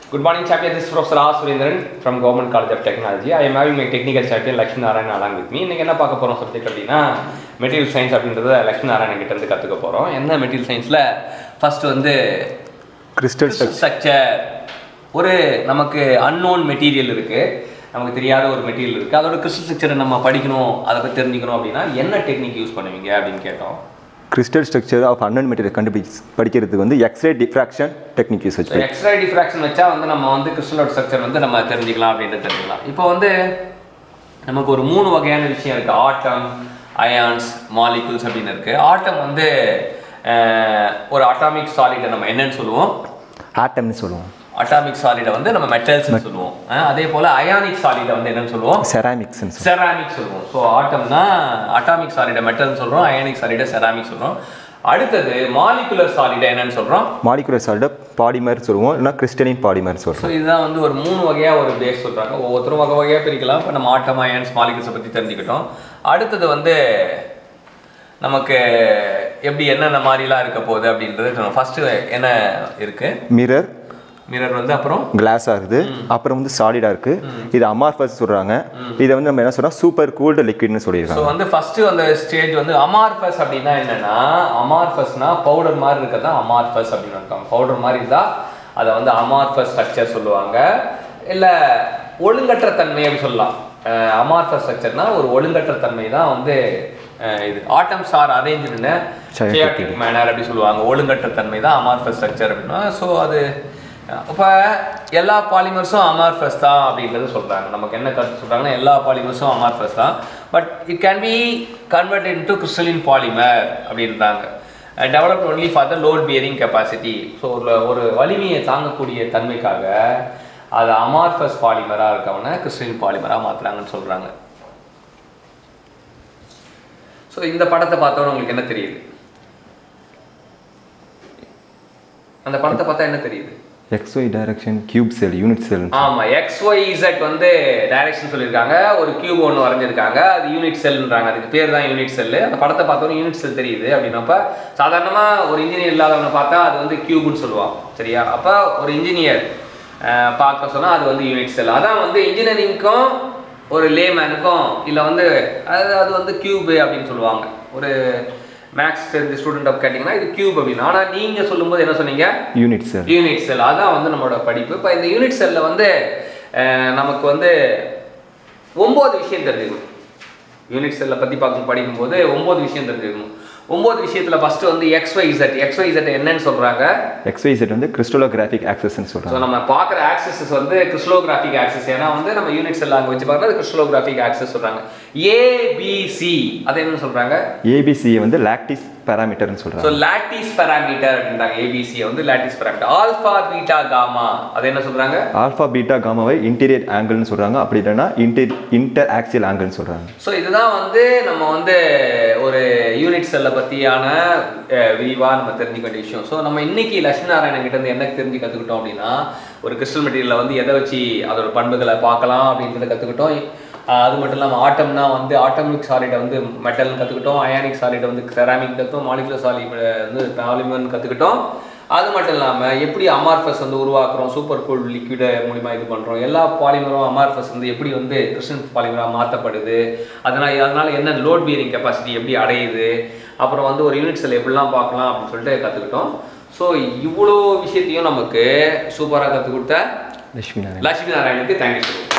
Good morning, champion. This is Professor R. Surendran from Government College of Technology. I am having my technical champion Lakshmi Narayan along with me. இன்னைக்கு என்ன பார்க்க போகிறோம் subject அப்படின்னா material science அப்படின்றத லக்ஷ்மி நாராயணன் கிட்ட இருந்து கற்றுக்க போகிறோம் என்ன மெட்டீரியல் சயின்ஸில் ஃபர்ஸ்ட் வந்து கிறிஸ்டல் ஸ்ட்ரக்சர் ஸ்ட்ரக்சர் ஒரு நமக்கு அன்னோன் மெட்டீரியல் இருக்குது நமக்கு தெரியாத ஒரு மெட்டீரியல் இருக்குது அதோட கிறிஸ்டல் ஸ்ட்ரக்சரை நம்ம படிக்கணும் அதை பற்றி தெரிஞ்சுக்கணும் அப்படின்னா என்ன டெக்னிக் யூஸ் பண்ணுவீங்க அப்படின்னு கேட்டோம் கிறிஸ்டல் ஸ்ட்ரக்சர் ஆஃப் அன்னன் மெட்டீரியல் கண்டுபிடிச்சு படிக்கிறதுக்கு வந்து எக்ஸ்ரே டிஃப்ராக்ஷன் டெக்னிக் யூஸ் வச்சு எக்ஸ்ரே டிஃப்ராக்ஷன் வச்சா வந்து நம்ம வந்து கிறிஸ்டலோட ஸ்ட்ரக்சர் வந்து நம்ம தெரிஞ்சுக்கலாம் அப்படின்னு தெரிஞ்சுக்கலாம் இப்போ வந்து நமக்கு ஒரு மூணு வகையான விஷயம் இருக்குது ஆட்டம் அயான்ஸ் மாலிகுல்ஸ் அப்படின்னு இருக்குது ஆட்டம் வந்து அஹ், ஒரு அட்டாமிக் சாலிடை நம்ம என்னன்னு சொல்லுவோம் ஆட்டம்னு சொல்லுவோம் அட்டாமிக் சாலிடை வந்து நம்ம மெட்டல்ஸ் சொல்லுவோம் அஹ், அதே போல் அயானிக் சாலிடை வந்து என்னன்னு சொல்லுவோம் செராமிக்ஸ்னு சொல்லுவோம் செராமிக் சொல்லுவோம் ஸோ ஆட்டம்னா அட்டாமிக் சாலிடை மெட்டல்னு சொல்கிறோம் அயானிக் சாலிடை செராமிக் சொல்கிறோம் அடுத்தது மாலிகுலர் சாலிடை என்னன்னு சொல்கிறோம் மாலிகுலர் சால்ட பாடிமர் சொல்லுவோம் இல்லைனா கிறிஸ்டலின் பாடிமர் ஸோ சொல்லுவோம் இதுதான் வந்து ஒரு மூணு வகையாக ஒரு பேஸ் சொல்கிறாங்க ஒவ்வொருத்தரும் வகை வகையாக பிரிக்கலாம் இப்போ நம்ம ஆட்டம் அயன்ஸ் மாலிகல்ஸை பற்றி தெரிஞ்சுக்கிட்டோம் அடுத்தது வந்து நமக்கு எப்படி என்னென்ன மாதிரிலாம் இருக்க போகுது அப்படின்றது ஃபஸ்ட்டு என்ன இருக்குது மிரர் மிரர் வந்து அப்புறம் கிளாஸாக இருக்குது அப்புறம் வந்து சாலிடாக இருக்குது இது அமார்ஃபஸ் சொல்கிறாங்க இதை வந்து நம்ம என்ன சொல்கிறோம் சூப்பர் கூல்டு லிக்விட்னு ஸோ சொல்லியிருக்காங்க வந்து ஃபஸ்ட்டு அந்த ஸ்டேஜ் வந்து அமார்ஃபஸ் அப்படின்னா என்னென்னா அமார்ஃபஸ்னா பவுடர் மாதிரி இருக்கிறது தான் அமார்ஃபஸ் அப்படின்னு இருக்காங்க பவுடர் மாதிரி இருந்தால் அதை வந்து அமார்ஃபஸ் ஸ்ட்ரக்சர் சொல்லுவாங்க இல்லை ஒழுங்கற்ற தன்மை அப்படி சொல்லலாம் அமார்ஃபஸ் ஸ்ட்ரக்சர்னா ஒரு ஒழுங்கற்ற தன்மை தான் வந்து அஹ், இது ஆட்டம் சார் அரேஞ்சுன்னு Chaotic. மேனர் அப்படி சொல்லுவாங்க ஒழுங்கற்ற தன்மை தான் அமார்ஃபஸ் ஸ்ட்ரக்சர் அப்படின்னா ஸோ அது இப்போ எல்லா பாலிமர்ஸும் அமார்ஃபஸ் தான் அப்படின்றது சொல்கிறாங்க நமக்கு என்ன கருத்து சொல்கிறாங்கன்னா எல்லா பாலிமர்ஸும் அமார்ஃபஸ் தான் but it can be convert into crystalline polymer அப்படின்றாங்க develop only for the load bearing capacity so ஒரு ஒரு வலிமையை தாங்கக்கூடிய தன்மைக்காக அது அமார்ஃபஸ் பாலிமராக இருக்கவன கிறிஸ்டலின் பாலிமராக மாற்றுறாங்கன்னு சொல்கிறாங்க ஸோ இந்த படத்தை பார்த்தோன்னு உங்களுக்கு என்ன தெரியுது அந்த படத்தை பார்த்தா என்ன தெரியுது x y direction cube cell unit cell ஆமா எக்ஸ் ஒய் இசட் வந்து டைரக்ஷன் சொல்லியிருக்காங்க ஒரு கியூப் ஒன்று வரைஞ்சிருக்காங்க அது யூனிட் செல்ன்றாங்க அதுக்கு பேர் தான் யூனிட் செல் அந்த படத்தை பார்த்தோன்னே யூனிட் செல் தெரியுது அப்படின்னப்ப சாதாரணமா ஒரு இன்ஜினியர் இல்லாதவனை பார்த்தா அது வந்து கியூப்னு சொல்லுவான் சரியா அப்ப ஒரு இன்ஜினியர் பார்க்க சொன்னா அது வந்து யூனிட் செல் அதான் வந்து இன்ஜினியரிங்க்கும் ஒரு லேமேனுக்கும் இல்லை வந்து அது அது வந்து கியூபு அப்படின்னு சொல்லுவாங்க ஒரு மேக்ஸ் தெரிஞ்ச ஸ்டூடெண்ட் கேட்டிங்கன்னா இது கியூப் அப்படின்னு ஆனால் நீங்கள் சொல்லும்போது என்ன சொன்னீங்க யூனிட் செல் யூனிட் செல் அதான் வந்து நம்மளோட படிப்பு இப்போ இந்த யூனிட் செல்லில் வந்து அஹ், நமக்கு வந்து ஒம்பது விஷயம் தெரிஞ்சுக்கணும் யூனிட் செல்லை பற்றி பார்க்கும் படிக்கும்போது ஒம்பது விஷயம் தெரிஞ்சுக்கணும் ஒம்பது விஷயத்தில் ஃபஸ்ட்டு வந்து எக்ஸ்ஒய் இசட் எக்ஸ்ஒய் இசட் என்னன்னு சொல்கிறாங்க எக்ஸ்ஒய் செட் வந்து கிறிஸ்டலோகிராஃபிக் ஆக்சஸ்ன்னு ஸோ சொல்கிறாங்க நம்ம பார்க்குற ஆக்சஸஸ் வந்து கிறிஸ்டலோகிராஃபிக் ஆக்சஸ் ஏன்னா வந்து நம்ம யூனிட் செல் அங்கே வச்சு பார்க்குறது கிறிஸ்டலோகிராஃபிக் ஆக்சஸ் சொல்கிறாங்க ஏபிசி அது என்னன்னு சொல்கிறாங்க ஏபிசியை வந்து லாக்டிஸ் பேராமீட்டர்னு ஸோ சொல்கிறாங்க லாட்டிஸ் பேராமீட்டர் அப்படின்றாங்க ஏபிசி வந்து lattice parameter alpha beta gamma அது என்ன சொல்கிறாங்க ஆல்ஃபா பீட்டா காமாவை இன்டீரியர் ஆங்கிள்னு சொல்கிறாங்க அப்படி இல்லைன்னா இன்டர் இன்டர் ஆக்சியல் ஆங்கிள்னு சொல்கிறாங்க ஸோ இதுதான் வந்து நம்ம வந்து ஒரு யூனிட் செல்லை பற்றியான விரிவாக நம்ம தெரிஞ்சுக்க வேண்டிய விஷயம் ஸோ நம்ம இன்னைக்கு லட்சுமி நாராயணன் கிட்ட இருந்து என்ன தெரிஞ்சு கற்றுக்கிட்டோம் அப்படின்னா ஒரு கிறிஸ்டல் மெட்டீரியலில் வந்து எதை வச்சு அதோட பண்புகளை பார்க்கலாம் அப்படின்றத கற்றுக்கிட்டோம் அது மட்டும் இல்லாமல் ஆட்டம்னா வந்து ஆட்டமிக் சாலிடை வந்து மெட்டல்னு கற்றுக்கிட்டோம் அயானிக் சாலிடை வந்து செராமிக் கற்றுக்கிட்டோம் மாலிகுலர் சாலிட் வந்து பாலிமர்னு கற்றுக்கிட்டோம் அது மட்டும் இல்லாமல் எப்படி அமார்ஃபஸ் வந்து உருவாக்குறோம் சூப்பர் கூல் லிக்விட மூலிமா இது பண்ணுறோம் எல்லா பாலிமரும் அமார்ஃபஸ் வந்து எப்படி வந்து கிறிஸ்டன் பாலிமராக மாற்றப்படுது அதனால் அதனால் என்ன லோட் பியரிங் கெப்பாசிட்டி எப்படி அடையுது அப்புறம் வந்து ஒரு யூனிட் செல் எப்படிலாம் பார்க்கலாம் அப்படின்னு சொல்லிட்டு கற்றுக்கிட்டோம் ஸோ இவ்வளோ விஷயத்தையும் நமக்கு சூப்பராக கற்றுக் கொடுத்த லட்சுமி நாராயணன் லட்சுமி நாராயணுக்கு தேங்க்யூ சொல்லுவோம்